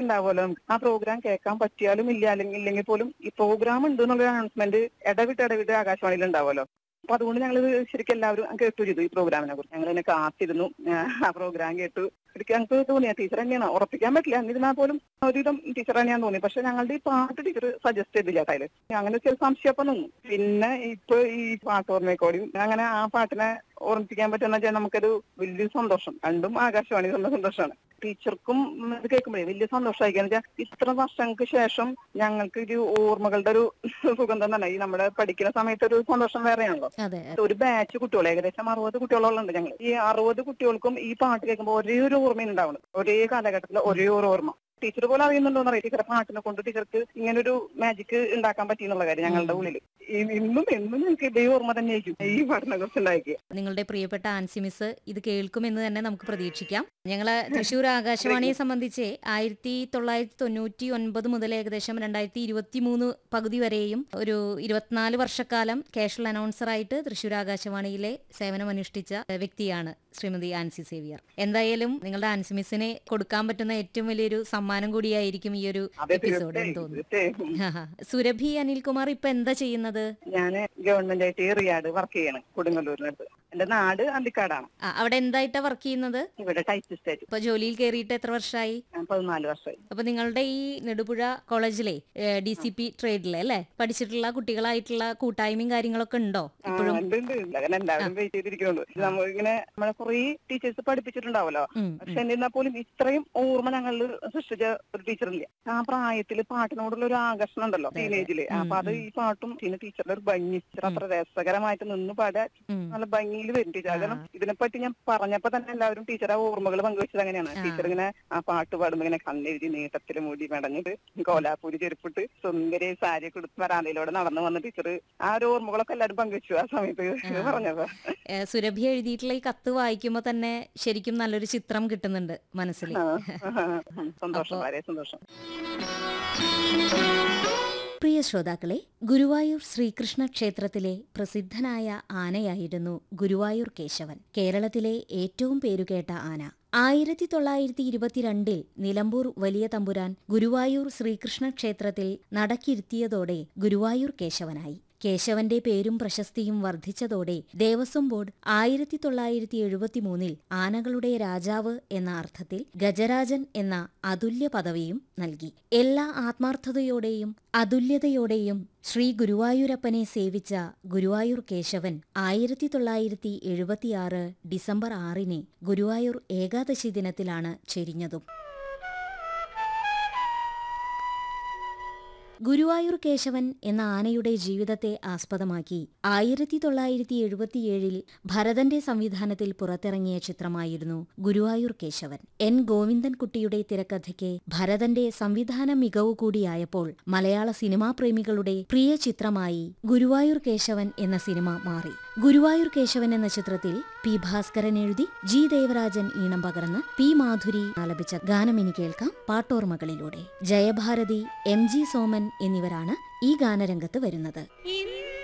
ഉണ്ടാവുമല്ലോ ആ പ്രോഗ്രാം കേൾക്കാൻ പറ്റിയാലും ഇല്ല അല്ലെങ്കിൽ ഇല്ലെങ്കിൽ പോലും ഈ പ്രോഗ്രാം ഉണ്ട് എന്നുള്ള അനൗൺസ്മെന്റ് ഇടവിട്ട് ഇടവിട്ട് ആകാശവാണിയിൽ ഉണ്ടാവുമല്ലോ അപ്പൊ അതുകൊണ്ട് ഞങ്ങൾ ശരിക്കും എല്ലാവരും കേട്ടു ചെയ്തു ഈ പ്രോഗ്രാമിനെ കുറിച്ച് ഞങ്ങൾ എന്നെ കാത്തിരുന്നു ആ പ്രോഗ്രാം കേട്ടു ശരിക്കും ഞങ്ങൾക്ക് തോന്നിയ ടീച്ചർ തന്നെയാണ് ഉറപ്പിക്കാൻ പറ്റില്ല എന്നിരുന്നാൽ പോലും ഒരുവിധം ടീച്ചർ തന്നെയാന്ന് തോന്നി പക്ഷെ ഞങ്ങളുടെ ഈ പാട്ട് ടീച്ചർ സജസ്റ്റ് ചെയ്തില്ല അതില് അങ്ങനെ ചില സംശയമൊക്കെ നിന്നു പിന്നെ ഇപ്പൊ ഈ പാട്ട് ഓർമ്മയൊക്കെ അങ്ങനെ ആ പാട്ടിനെ ഓർമ്മിപ്പിക്കാൻ പറ്റുന്ന വെച്ചാൽ നമുക്കൊരു വലിയൊരു സന്തോഷം രണ്ടും ആകാശവാണി തന്ന സന്തോഷമാണ് ടീച്ചർക്കും ഇത് കേൾക്കുമ്പോഴേ വലിയ സന്തോഷമായിരിക്കും വെച്ചാൽ ഇത്ര വർഷങ്ങൾക്ക് ശേഷം ഞങ്ങൾക്ക് ഒരു ഓർമ്മകളുടെ ഒരു സുഗന്ധം തന്നെ ഈ നമ്മുടെ പഠിക്കുന്ന സമയത്ത് ഒരു സന്തോഷം വേറെയാണല്ലോ അതെ ഒരു ബാച്ച് കുട്ടികൾ ഏകദേശം അറുപത് കുട്ടികളോളം ഞങ്ങൾ ഈ അറുപത് കുട്ടികൾക്കും ഈ പാട്ട് കേൾക്കുമ്പോൾ ഒരേ ഒരു ഓർമ്മ ഉണ്ടാവുന്നത് ഒരേ കാലഘട്ടത്തിൽ ഒരേ ഒരു ഓർമ്മ ടീച്ചർ പോലെ അറിയുന്നുണ്ടോന്ന് അറിയാം ടീച്ചറെ പാട്ടിനെ കൊണ്ട് ടീച്ചർക്ക് ഇങ്ങനൊരു മാജിക് ഉണ്ടാക്കാൻ പറ്റിയെന്നുള്ള കാര്യം ഞങ്ങളുടെ ഉള്ളിൽ ഇന്നും എന്നും ഞങ്ങൾക്ക് ഇതേ ഓർമ്മ തന്നെയായിരിക്കും ഈ പാട്ടിനെ കുറിച്ച് ഉണ്ടാക്കിയ നിങ്ങളുടെ പ്രിയപ്പെട്ട ആൻസി മിസ് ഇത് കേൾക്കുമെന്ന് തന്നെ നമുക്ക് പ്രതീക്ഷിക്കാം ഞങ്ങള് തൃശ്ശൂർ ആകാശവാണിയെ സംബന്ധിച്ച് ആയിരത്തി തൊള്ളായിരത്തി തൊണ്ണൂറ്റി ഒൻപത് മുതൽ ഏകദേശം രണ്ടായിരത്തി ഇരുപത്തി മൂന്ന് പകുതി വരെയും ഒരു ഇരുപത്തിനാല് വർഷക്കാലം കാഷ്വൽ അനൗൺസറായിട്ട് തൃശ്ശൂർ ആകാശവാണിയിലെ സേവനമനുഷ്ഠിച്ച വ്യക്തിയാണ് ശ്രീമതി ആൻസി സേവിയർ എന്തായാലും നിങ്ങളുടെ ആൻസി മിസ്സിന് കൊടുക്കാൻ പറ്റുന്ന ഏറ്റവും വലിയൊരു സമ്മാനം കൂടിയായിരിക്കും ഈ ഒരു അതെ എപ്പിസോഡ് എന്ന് തീർച്ചയായും തോന്നുന്നു തീർച്ചയായും ആഹാ. സുരഭി അനിൽകുമാർ ഇപ്പൊ എന്താ ചെയ്യുന്നത് ഞാന് ഗവൺമെന്റ് ആയിട്ട് ഈ റിയാഡ് വർക്ക് ചെയ്യണം കൊടുങ്ങല്ലൂരിനടുത്ത് എന്റെ നാട് അന്തിക്കാടാണ് ആ, അവിടെ എന്തായിട്ടാ വർക്ക് ചെയ്യുന്നത് ഇവിടെ ടൈപ്പിസ്റ്റ് ആയിട്ട് ഇപ്പൊ ജോലിയിൽ കയറിയിട്ട് എത്ര വർഷമായി ഞാൻ പതിനാല് വർഷമായി അപ്പൊ നിങ്ങളുടെ ഈ നെടുപുഴ കോളേജിലെ ഡി സി പി ട്രേഡിലെ അല്ലെ പഠിച്ചിട്ടുള്ള കുട്ടികളായിട്ടുള്ള കൂട്ടായ്മയും കാര്യങ്ങളൊക്കെ ഉണ്ടോ ആ, ഇപ്പോഴും ഉണ്ട് ഉണ്ട് ഉണ്ട്. അങ്ങനെ എല്ലാവരും വെയിറ്റ് ചെയ്തിരിക്കുന്നുണ്ട് ഇത് നമ്മൾ ഇങ്ങനെ നമ്മളെ കുറെ ടീച്ചേഴ്സ് പഠിപ്പിച്ചിട്ടുണ്ടാവല്ലോ ഉം, പക്ഷെ ഉം. എന്നിരുന്നാൽ പോലും ഇത്രയും ഓർമ്മ ഞങ്ങളിൽ സൃഷ്ടിച്ച ഒരു ടീച്ചറില്ല ആ പ്രായത്തിൽ പാട്ടിനോടുള്ള ഒരു ആകർഷണം ഉണ്ടല്ലോ അതെ, അതെ. ടീനേജില് ഉം, അപ്പൊ അത് ഉം. ഈ പാട്ടും പിന്നെ ടീച്ചറുടെ ഒരു ഭംഗി ടീച്ചർ അത്ര രസകരമായിട്ട് നിന്ന് പാടാൻ ഉം. നല്ല ഭംഗിയിൽ വരും ടീച്ചർ കാരണം ആ. ഇതിനെപ്പറ്റി ഞാൻ പറഞ്ഞപ്പോ തന്നെ എല്ലാവരും ടീച്ചർ ആ ഓർമ്മകൾ പങ്കുവെച്ചത് അങ്ങനെയാണ് ആ. ടീച്ചർ ഇങ്ങനെ ആ പാട്ട് പാടുമ്പോ ഇങ്ങനെ കണ്ണെഴുതി നീട്ടത്തില് മൂടി മെടഞ്ഞിട്ട് കോലാപ്പൂരി ചെരുപ്പിട്ട് സുന്ദരി സാരി കൊടുത്ത് വരാന്തയിലൂടെ നടന്നു വന്ന ടീച്ചർ ആ ഒരു ഓർമ്മകളൊക്കെ എല്ലാവരും പങ്കുവെച്ചു ആ സമയത്ത് ആ. പറഞ്ഞത് ഏ, സുരഭി എഴുതിയിട്ടുള്ള ഈ കത്ത് വായിക്കുമ്പോ തന്നെ ശരിക്കും നല്ലൊരു ചിത്രം കിട്ടുന്നുണ്ട് മനസ്സിൽ ആ, ആ, സന്തോഷം അപ്പൊ- വളരെ സന്തോഷം പ്രിയ ശ്രോതാക്കളെ ഗുരുവായൂർ ശ്രീകൃഷ്ണ ക്ഷേത്രത്തിലെ പ്രസിദ്ധനായ ആനയായിരുന്നു ഗുരുവായൂർ കേശവൻ കേരളത്തിലെ ഏറ്റവും പേരുകേട്ട ആന ആയിരത്തി തൊള്ളായിരത്തി ഇരുപത്തിരണ്ടിൽ നിലമ്പൂർ വലിയ തമ്പുരാൻ ഗുരുവായൂർ ശ്രീകൃഷ്ണ ക്ഷേത്രത്തിൽ നടക്കിരുത്തിയതോടെ ഗുരുവായൂർ കേശവനായി കേശവന്റെ പേരും പ്രശസ്തിയും വർദ്ധിച്ചതോടെ ദേവസ്വം ബോർഡ് ആയിരത്തി തൊള്ളായിരത്തി എഴുപത്തിമൂന്നിൽ ആനകളുടെ രാജാവ് എന്ന അർത്ഥത്തിൽ ഗജരാജൻ എന്ന അതുല്യ പദവിയും നൽകി എല്ലാ ആത്മാർത്ഥതയോടെയും അതുല്യതയോടെയും ശ്രീ ഗുരുവായൂരപ്പനെ സേവിച്ച ഗുരുവായൂർ കേശവൻ ആയിരത്തി തൊള്ളായിരത്തി എഴുപത്തിയാറ് ഡിസംബർ ആറിന് ഗുരുവായൂർ ഏകാദശി ദിനത്തിലാണ് ചെരിഞ്ഞതും ഗുരുവായൂർ കേശവൻ എന്ന ആനയുടെ ജീവിതത്തെ ആസ്പദമാക്കി ആയിരത്തി തൊള്ളായിരത്തി എഴുപത്തിയേഴിൽ ഭരതന്റെ സംവിധാനത്തിൽ പുറത്തിറങ്ങിയ ചിത്രമായിരുന്നു ഗുരുവായൂർ കേശവൻ എൻ ഗോവിന്ദൻകുട്ടിയുടെ തിരക്കഥയ്ക്ക് ഭരതന്റെ സംവിധാന മികവ് കൂടിയായപ്പോൾ മലയാള സിനിമാ പ്രേമികളുടെ പ്രിയ ചിത്രമായി ഗുരുവായൂർ കേശവൻ എന്ന സിനിമ മാറി ഗുരുവായൂർ കേശവൻ എന്ന ചിത്രത്തിൽ പി ഭാസ്കരൻ എഴുതി ജി ദേവരാജൻ ഈണം പകർന്ന് പി മാധുരി ആലപിച്ച ഗാനം ഇനി കേൾക്കാം പാട്ടോർമകളിലൂടെ ജയഭാരതി എം ജി സോമൻ എന്നിവരാണ് ഈ ഗാനരംഗത്ത് വരുന്നത് ഈ